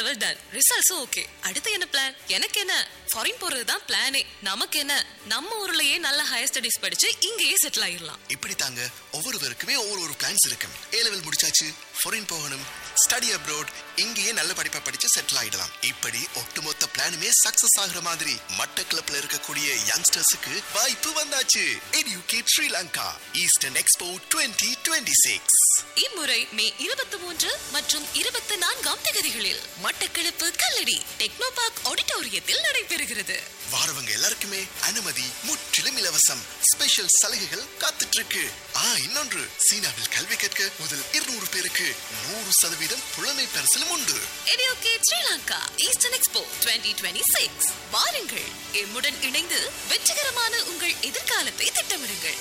Travel ton ரிசல்ட்ஸும் okay அடுத்து என்ன plan எனக்கு என்ன ஃபாரின் போறது தான் பிளானே நமக்கு என்ன நம்ம ஊர்லயே நல்ல ஹையர் ஸ்டடிஸ் படிச்சு இங்கேயே செட்டில் ஆயிடலாம் இப்படி தாங்க ஒவ்வொருவருக்குமே ஒவ்வொரு ஒரு பிளான்ஸ் இருக்கும் ஏ லெவல் முடிச்சாச்சு ஃபாரின் போகணும் ஸ்டடி அப்ரோட் இங்கேயே நல்ல படிப்பை படிச்சு செட்டில் ஆயிடலாம் இப்படி ஒட்டுமொத்த பிளானுமே சக்சஸ் ஆகுற மாதிரி மட்டக்களப்ல இருக்கக்கூடிய யங்ஸ்டர்ஸுக்கு வாய்ப்பு வந்தாச்சு educate Sri Lanka eastern expo twenty twenty six இம்முறை மே இருபத்தி மூன்று மற்றும் இருபத்தி நான்காம் தேதிகளில் மட்டக்களப்பு கல்லடி டெக்னோ பார்க் ஆடிட்டோரியத்தில் நடைபெறுகிறது வாரவங்க எல்லாருக்குமே அனுமதி முற்றிலும் இலவசம் ஸ்பெஷல் சலுகைகள் காத்துட்டு இருக்கு ஆ இன்னொன்று சீனாவில் கல்வி கற்க முதல் இருநூறு பேருக்கு நூறு சதவீதம் புலமை பரிசிலும் உண்டு எடியோகேட் ஸ்ரீலங்கா ஈஸ்டர்ன் எக்ஸ்போ 2026 வாருங்கள் எம்முடன் இணைந்து வெற்றிகரமான உங்கள் எதிர்காலத்தை திட்டமிடுங்கள்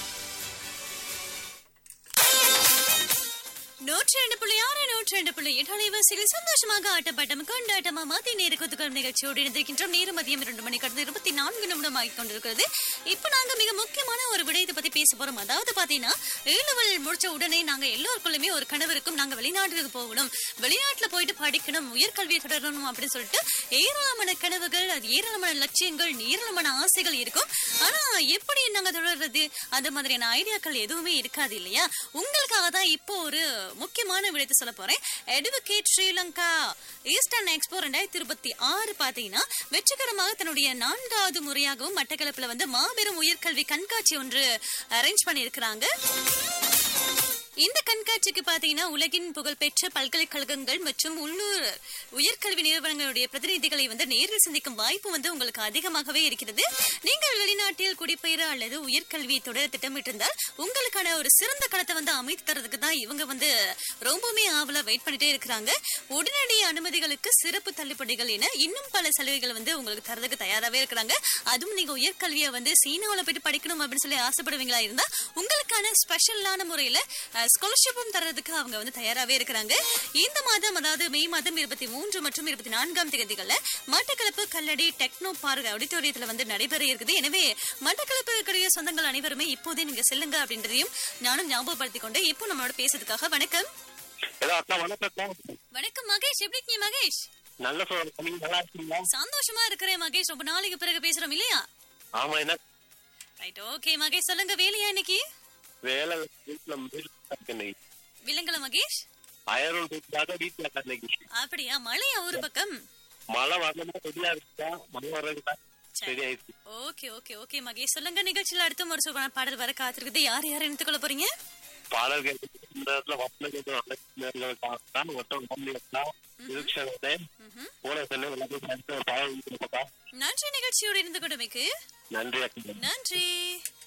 நூற்றி ரெண்டு புள்ளி ஆறு நூற்றி ரெண்டு புள்ளி எட்டு அலைவாசியில் சந்தோஷமாக ஆட்டப்பட்டம் கொண்டாட்டமா மாத்தி நேர குத்துக்கள் நிகழ்ச்சியோடு இணைந்திருக்கின்றோம் நேரம் மதியம் இரண்டு மணி கடந்து இருபத்தி நான்கு நிமிடம் ஆகிக் கொண்டிருக்கிறது இப்போ நாங்க மிக முக்கியமான ஒரு விடயத்தை பத்தி பேச போறோம் அதாவது பாத்தீங்கன்னா ஏழுவல் முடிச்ச உடனே நாங்க எல்லோருக்குள்ளுமே ஒரு கனவு இருக்கும் நாங்க வெளிநாட்டுக்கு போகணும் வெளிநாட்டுல போயிட்டு படிக்கணும் உயர்கல்வியை தொடரணும் அப்படின்னு சொல்லிட்டு ஏராளமான கனவுகள் அது ஏராளமான லட்சியங்கள் ஏராளமான ஆசைகள் இருக்கும் ஆனா எப்படி நாங்க தொடர்றது அந்த மாதிரியான ஐடியாக்கள் எதுவுமே இருக்காது இல்லையா உங்களுக்காக தான் இப்போ ஒரு முக்கியமான விடயத்தை சொல்ல போறேன் எடுவகேட் ஸ்ரீலங்கா ஈஸ்டர்ன் எக்ஸ்போ ரெண்டாயிரத்தி இருபத்தி ஆறு பாத்தீங்கன்னா வெற்றிகரமாக தன்னுடைய நான்காவது முறையாகவும் மட்டக்களப்புல வந்து மாபெரும் உயர்கல்வி கண்காட்சி ஒன்று அரேஞ்ச் பண்ணியிருக்கிறாங்க இந்த கண்காட்சிக்கு பாத்தீங்கன்னா உலகின் புகழ்பெற்ற பல்கலைக்கழகங்கள் மற்றும் உள்ளூர் உயர்கல்வி நிறுவனங்களுடைய பிரதிநிதிகளை வந்து நேரில் சந்திக்கும் வாய்ப்பு வந்து உங்களுக்கு அதிகமாகவே இருக்கிறது நீங்கள் வெளிநாட்டில் குடிபெயர அல்லது உயர்கல்வி தொடர திட்டமிட்டிருந்தால் உங்களுக்கான ஒரு சிறந்த களத்தை வந்து அமைத்து தரதுக்கு தான் இவங்க வந்து ரொம்பவுமே ஆவலா வெயிட் பண்ணிட்டே இருக்கிறாங்க உடனடி அனுமதிகளுக்கு சிறப்பு தள்ளுபடிகள் என இன்னும் பல சலுகைகள் வந்து உங்களுக்கு தரதுக்கு தயாராகவே இருக்கிறாங்க அதுவும் நீங்க உயர்கல்வியை வந்து சீனாவில் போயிட்டு படிக்கணும் அப்படின்னு சொல்லி ஆசைப்படுவீங்களா இருந்தா உங்களுக்கான ஸ்பெஷலான முறையில ஸ்காலர்ஷிப்பும் தர்றதுக்கு அவங்க வந்து தயாராகவே இருக்கிறாங்க இந்த மாதம் அதாவது மே மாதம் இருபத்தி மூன்று மற்றும் இருபத்தி நான்காம் தேதிகளில் மட்டக்களப்பு கல்லடி டெக்னோ பார்க் ஆடிட்டோரியத்தில் வந்து நடைபெற இருக்குது எனவே மட்டக்களப்பு இருக்கிற சொந்தங்கள் அனைவருமே இப்போதே நீங்க செல்லுங்க அப்படின்றதையும் நானும் ஞாபகப்படுத்திக் கொண்டு இப்போ நம்மளோட பேசுறதுக்காக வணக்கம் ஹலோ அக்கா வணக்கம் வணக்கம் மகேஷ் எப்படி இருக்கீங்க மகேஷ் நல்ல சொல்லுங்க நீங்க நல்லா இருக்கீங்களா சந்தோஷமா இருக்கிறேன் மகேஷ் ரொம்ப நாளைக்கு பிறகு பேசுறோம் இல்லையா ஆமா என்ன ரைட் ஓகே மகேஷ் சொல்லுங்க வேலையா இன்னைக்கு வேலை வீட்டுல இன்னைக்கு விலங்கல மகேஷ் ஆயிரம் ரூபாய்க்காக வீட்டுல இருக்கா இன்னைக்கு அப்படியா மழையா ஒரு பக்கம் மழை வரணும்னா ரெடியா இருக்கா மழை வர்றதுக்கா சரி. ரெடி ஆயிடுச்சு ஓகே ஓகே ஓகே மகேஷ் சொல்லுங்க நிகழ்ச்சியில அடுத்த ஒரு சூப்பரான பாடல் வர காத்திருக்குது யார் யார் எடுத்துக்கொள்ள போறீங்க பாடல் கேட்டு இந்த இடத்துல வசன கேட்டு நல்ல தான் ஒட்டம் கம்மியா நிரீட்சணத்தை போன சென்னை எல்லாத்தையும் பாடல் நன்றி நிகழ்ச்சியோடு இருந்து கொண்டமைக்கு நன்றி அக்கா நன்றி